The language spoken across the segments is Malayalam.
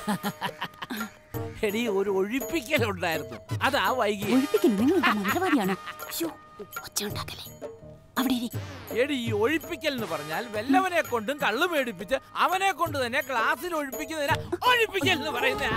എടി ഒരു ഒഴിപ്പിക്കലുണ്ടായിരുന്നു അതാ വൈകി ഒഴിപ്പിക്കുന്നു നിങ്ങൾ എന്താ മന്ത്രവാദിയാണോ ശ്ശോ, ഒച്ച ഉണ്ടാക്കലേ അവിടെ ഇരി. എടി ഈ ഒഴിപ്പിക്കൽ എന്ന് പറഞ്ഞാൽ വല്ലവനെ കൊണ്ടും കള്ളു മേടിപ്പിച്ച് അവനെ കൊണ്ട് തന്നെ ക്ലാസ്സിൽ ഒഴിപ്പിക്കുന്നതിനാ ഒഴിപ്പിക്കൽ എന്ന് പറയുന്ന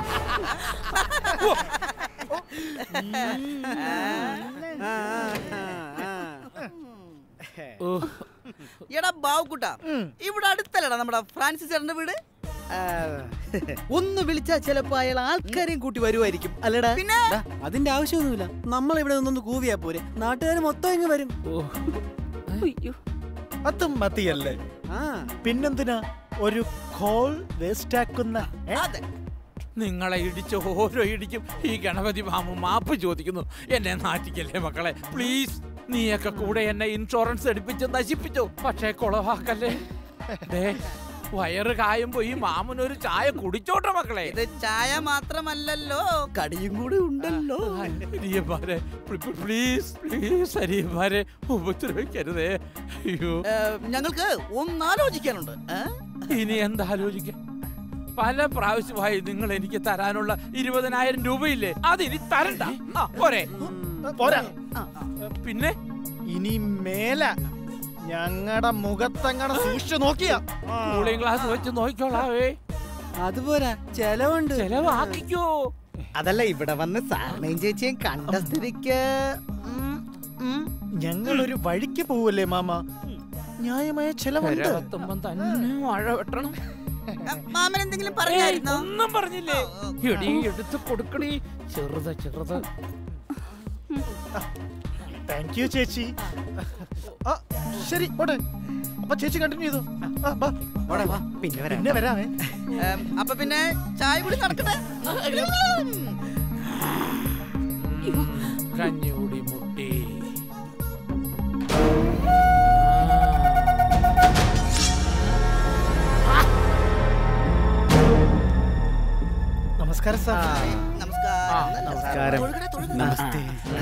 എടാ ബാവുക്കുട്ട ഇവിടെ അടുത്തല്ലടാ നമ്മുടെ ഫ്രാൻസിസ് ചേട്ടന്റെ വീട് ആ, ഒന്ന് വിളിച്ചാ ചിലപ്പോ അയാൾ ആൾക്കാരെയും കൂട്ടി വരുമായിരിക്കും അല്ലടാ പിന്നെ ഡാ, അതിന്റെ ആവശ്യമൊന്നുമില്ല നമ്മൾ ഇവിടെ നിന്നൊന്ന് കൂവിയാ പോരെ നാട്ടുകാർ മൊത്തം ഇങ്ങ് വരും അയ്യോ അതും മതിയല്ലേ ആ പിന്നെന്തിനാ ഒരു കോൾ വേസ്റ്റ് ആക്കുന്ന ഏ? അതെ നിങ്ങളെ ഇടിച്ച ഓരോ ഇടിക്കും ഈ ഗണപതി മാമു മാപ്പ് ചോദിക്കുന്നു എന്നെ നാട്ടിക്കല്ലേ മക്കളെ പ്ലീസ് നീയൊക്കെ കൂടെ എന്നെ ഇൻഷുറൻസ് എടുപ്പിച്ച് നശിപ്പിച്ചു പക്ഷേ കുളവാക്കല്ലേ ദേ, വയറ് കായുമ്പോ ഈ മാമനൊരു ചായ കുടിച്ചോട്ടെ മക്കളെ ഇത് ചായ മാത്രമല്ലല്ലോ കടിയും കൂടി ഉണ്ടല്ലോ അരിയന്മാരെ പ്ലീസ് പ്ലീസ് അരിയന്മാരെ ഉപദ്രവിക്കരുതേ അയ്യോ ഏ, ഞങ്ങൾക്ക് ഒന്നാലോചിക്കാനുണ്ട് ഏ? ഇനി എന്താലോചിക്കാം പല പ്രാവശ്യമായി നിങ്ങൾ എനിക്ക് തരാനുള്ള ഇരുപതിനായിരം രൂപയില്ലേ അതിനി തരണ്ട ആ, പോരെ പോരാ പിന്നെ ഇനി മേല ഞങ്ങളുടെ മുഖത്തങ്ങനെ സൂക്ഷിച്ചു നോക്കിയാ കൂളിംഗ് ഗ്ലാസ് വെച്ച് നോക്കിക്കോളാവേ അതുപോരാ ചെലവുണ്ട് ചെലവാക്കിക്കോ അതല്ല ഇവിടെ വന്ന് സാറിനെയും ചേച്ചിയും കണ്ട സ്ഥിതിക്ക് ഉം, ഉം. ഞങ്ങളൊരു വഴിക്ക് പോവല്ലേ മാമ ന്യായമായ ചെലവുണ്ട് എത്തുമ്പം തന്നെ മഴ വെട്ടണം ഏ, മാമൻ എന്തെങ്കിലും ഏയ്, പറഞ്ഞായിരുന്നോ ഒന്നും പറഞ്ഞില്ലേ എടി എടുത്ത് കൊടുക്കടി ചെറുത് ചെറുത് താങ്ക് യു ചേച്ചി ആ ശരി പോട്ടെ അപ്പൊ ചേച്ചി കണ്ടിന്യൂ ചെയ്തു ആ, ബാ. പിന്നെ വരാം പിന്നെ വരാമേ ഏ, അപ്പൊ പിന്നെ ചായ കൂടി നടക്കട്ടെ കഞ്ഞൂടി മുട്ടി നമസ്കാരം സാർ നമസ്കാരം നമസ്കാരം തൊഴുകടാ, തൊഴുകടാ. നമസ്തേ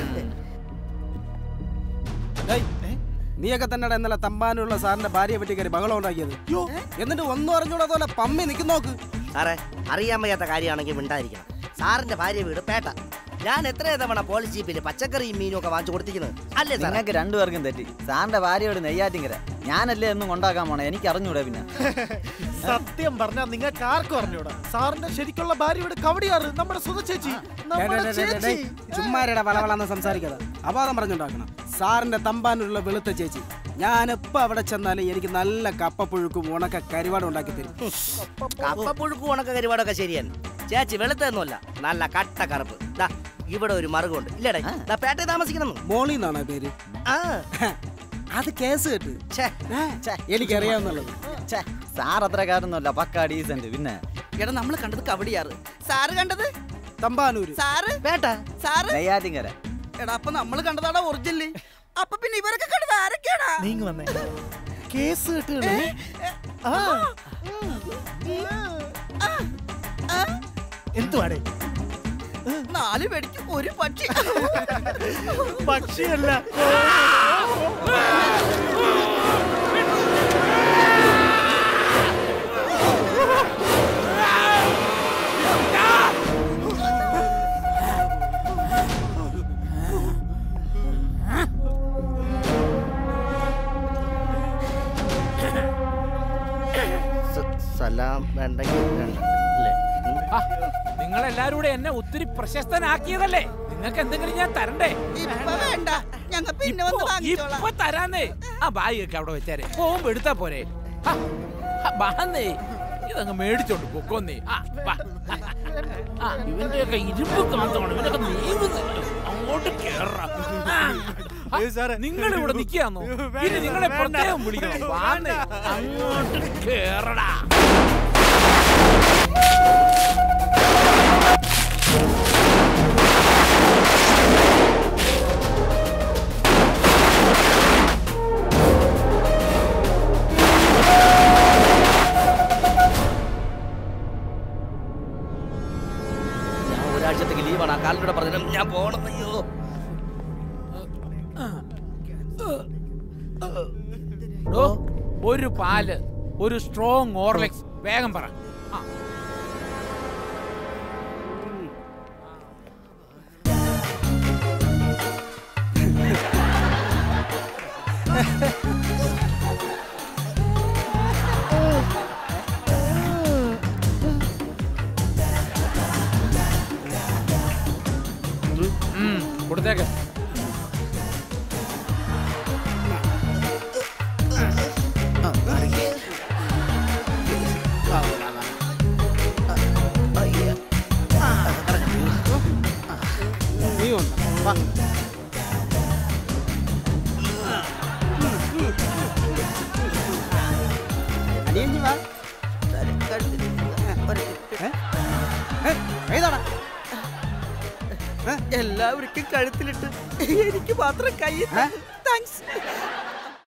നീയൊക്കെ തന്നെടാ ഇന്നലെ തമ്പാനുള്ള സാറിന്റെ ഭാര്യയെ പറ്റി കയറി ബഹളം ഉണ്ടാക്കിയത് എന്നിട്ട് ഒന്നും അറിഞ്ഞൂടാ പമ്മി നിൽക്കും നോക്ക് സാറേ അറിയാൻ വയ്യാത്ത കാര്യമാണെങ്കിൽ മിണ്ടായിരിക്കണം സാറിന്റെ ഭാര്യ വീട് പേട്ട ഞാൻ എത്ര തവണ പോളിസ് ജീപ്പിൽ പച്ചക്കറിയും മീനും ഒക്കെ വാങ്ങിച്ചു കൊടുത്തിരിക്കുന്നത് അല്ലേ സാറേ നിങ്ങൾക്ക് രണ്ടുപേർക്കും തെറ്റി സാറിന്റെ ഭാര്യയോട് നെയ്യാറ്റിങ്കര ഞാനല്ലേ എന്നും കൊണ്ടാക്കാൻ പോണേ എനിക്ക് അറിഞ്ഞൂടെ പിന്നെ സത്യം പറഞ്ഞാ നിങ്ങൾക്ക് ആർക്കും അറിഞ്ഞൂടാ സാറിന്റെ ശരിക്കുള്ള ഭാര്യയുടെ കവടിയാറ് നമ്മുടെ സുധ ചേച്ചി നമ്മുടെ ചേച്ചി ചുമ്മാരുടെ വളവളന്ന് സംസാരിക്കാതെ അപാദം പറഞ്ഞുണ്ടാക്കണം സാറിന്റെ തമ്പാനുള്ള വെളുത്ത ചേച്ചി ഞാൻ എപ്പോ അവിടെ ചെന്നാലും എനിക്ക് നല്ല കപ്പപ്പുഴുക്കും ഉണക്ക കരിവാടും ഉണ്ടാക്കി തരും കപ്പപ്പുഴുക്കും ഉണക്ക കരിവാടൊക്കെ ശരിയാണ് ചേച്ചി വെളുത്തൊന്നുമല്ല നല്ല കട്ട കറുപ്പ് ദാ ഇവിടെ ഒരു മറുകുണ്ട് ഇല്ലടേ ദാ പേട്ടയിൽ താമസിക്കണം മോളി എന്നാണ് പേര് ആ അത് കേസ് കേട്ട് ഛേ, എനിക്കറിയാവുന്നുള്ളത് ഛേ, സാർ അത്രക്കാരൊന്നുമല്ല പക്കാ ഡീസന്റ് പിന്നെ എടാ നമ്മൾ കണ്ടത് കവടിയാറ് സാറ് കണ്ടത് തമ്പാനൂര് സാറ് പേട്ട സാറ് നെയ്യാറ്റിങ്കര എടാ അപ്പൊ നമ്മൾ കണ്ടതാടാ ഒറിജിനല് അപ്പൊ പിന്നെ ഇവരൊക്കെ കണ്ടത് ആരൊക്കെയാടാ നീങ്ങ വന്നേ കേസ് കേട്ടുകളെ ആ ആ, എന്തുവാടേ നാല് വെടിക്ക് ഒരു പക്ഷി പക്ഷിയല്ല സ- സലാം വേണ്ടെങ്കിൽ വേണ്ട അല്ലേ ഉം. നിങ്ങൾ എല്ലാരും കൂടെ എന്നെ ഒത്തിരി പ്രശസ്തനാക്കിയതല്ലേ നിങ്ങൾക്ക് എന്തെങ്കിലും ഞാൻ തരണ്ടേ ഇപ്പൊ വേണ്ട ഞങ്ങ പിന്നെ വന്ന് ഇപ്പൊ- വാങ്ങിച്ചോളാം ഇപ്പൊ തരാന്നേ ആ ബാഗ് ഒക്കെ അവിടെ വെച്ചാരെ പോകുമ്പോ എടുത്താ പോരെ ആ, ആ, ബാന്നേ ഇതങ്ങ് മേടിച്ചോണ്ട് പൊക്കോന്നേ ആ വാ. ആ ഇവന്റെയൊക്കെ ഇരുമ്പ് കാന്തമാണ് ഇവനൊക്കെ നീങ്ങുന്നില്ല അങ്ങോട്ട് കേറാം നിങ്ങൾ ഇവിടെ നിൽക്കാന്നോ ഇനി നിങ്ങളെ പ്രത്യേകം വിളിക്കണം വാന്നേ അങ്ങോട്ട് കേറടാ ഞാൻ ഒരാഴ്ചത്തേക്ക് ലീവാണ് ആ കാലിലൂടെ പറഞ്ഞു ഞാൻ പോകണം അയ്യോ ഡോ, ഒരു പാല് ഒരു സ്ട്രോങ് ഓർലെക്സ് വേഗം പറ ആ. ഉം, കൊടുത്തേക്ക് നീ ഉണ്ട് വാ അനിയഞ്ഞു വാ ഏ? ഏ, ഏതാടാ എല്ലാവർക്കും കഴുത്തിലിട്ട് എനിക്ക് മാത്രം കൈ ഏ? താങ്ക്സ്